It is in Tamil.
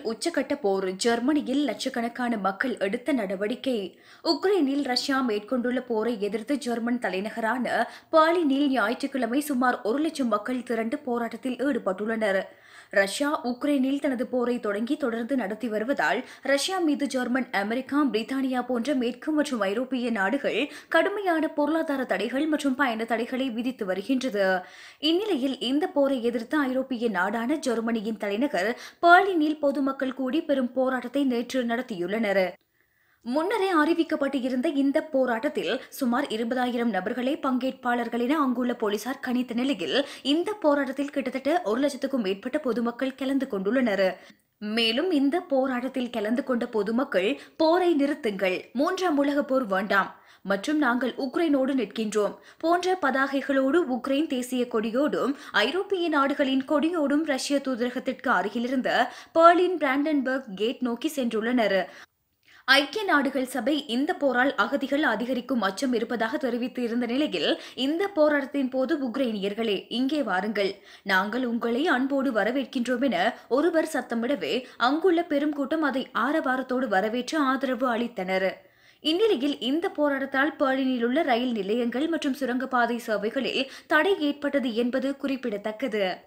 உச்சக்கட்ட போர் ஜெர்மனியில் லட்சக்கணக்கான மக்கள் எடுத்த நடவடிக்கை உக்ரைனில் ரஷ்யா மேற்கொண்டுள்ள போரை எதிர்த்து ஜெர்மன் தலைநகரான பாலினில் ஞாயிற்றுக்கிழமை சுமார் ஒரு லட்சம் மக்கள் திரண்டு போராட்டத்தில் ஈடுபட்டுள்ளனர் ரஷ்யா உக்ரைனில் தனது போரை தொடங்கி தொடர்ந்து நடத்தி வருவதால் ரஷ்யா மீது ஜெர்மன் அமெரிக்கா பிரித்தானியா போன்ற மேற்கு மற்றும் ஐரோப்பிய நாடுகள் கடுமையான பொருளாதார தடைகள் மற்றும் பயண தடைகளை விதித்து வருகின்றது இந்நிலையில் இந்த போரை எதிர்த்து ஐரோப்பிய நாடான ஜெர்மனியின் தலைநகர் பெர்லினில் பொதுமக்கள் கூடி பெரும் போராட்டத்தை நேற்று நடத்தியுள்ளனர் முன்னரே அறிவிக்கப்பட்டிருந்த இந்த போராட்டத்தில் சுமார் இருபதாயிரம் நபர்களே பங்கேற்பாளர்கள் என அங்குள்ள போலீசார் கணித்த நிலையில் இந்த போராட்டத்தில் கிட்டத்தட்ட ஒரு லட்சத்துக்கும் மேற்பட்ட பொதுமக்கள் கலந்து கொண்டுள்ளனர் மேலும் இந்த போராட்டத்தில் கலந்து கொண்ட பொதுமக்கள் போரை நிறுத்துங்கள் மூன்றாம் உலகப் போர் வேண்டாம் மற்றும் நாங்கள் உக்ரைனோடு நிற்கின்றோம் போன்ற பதாகைகளோடு உக்ரைன் தேசிய கொடியோடும் ஐரோப்பிய நாடுகளின் கொடியோடும் ரஷ்ய தூதரகத்திற்கு அருகிலிருந்த பெர்லின் பிராண்டன்பர்க் கேட் நோக்கி சென்றுள்ளனர் ஐக்கிய நாடுகள் சபை இந்த போரால் அகதிகள் அதிகரிக்கும் அச்சம் இருப்பதாக தெரிவித்து இருந்த நிலையில் இந்த போராட்டத்தின் போது உக்ரைனியர்களே இங்கே வாருங்கள் நாங்கள் உங்களை அன்போடு வரவேற்கின்றோம் என ஒருவர் சத்தமிடவே அங்குள்ள பெரும் கூட்டம் அதை ஆரவாரத்தோடு வரவேற்று ஆதரவு அளித்தனர் இந்நிலையில் இந்த போராட்டத்தால் பேர்லினில் உள்ள ரயில் நிலையங்கள் மற்றும் சுரங்கப்பாதை சேவைகளில் தடை ஏற்பட்டது என்பது குறிப்பிடத்தக்கது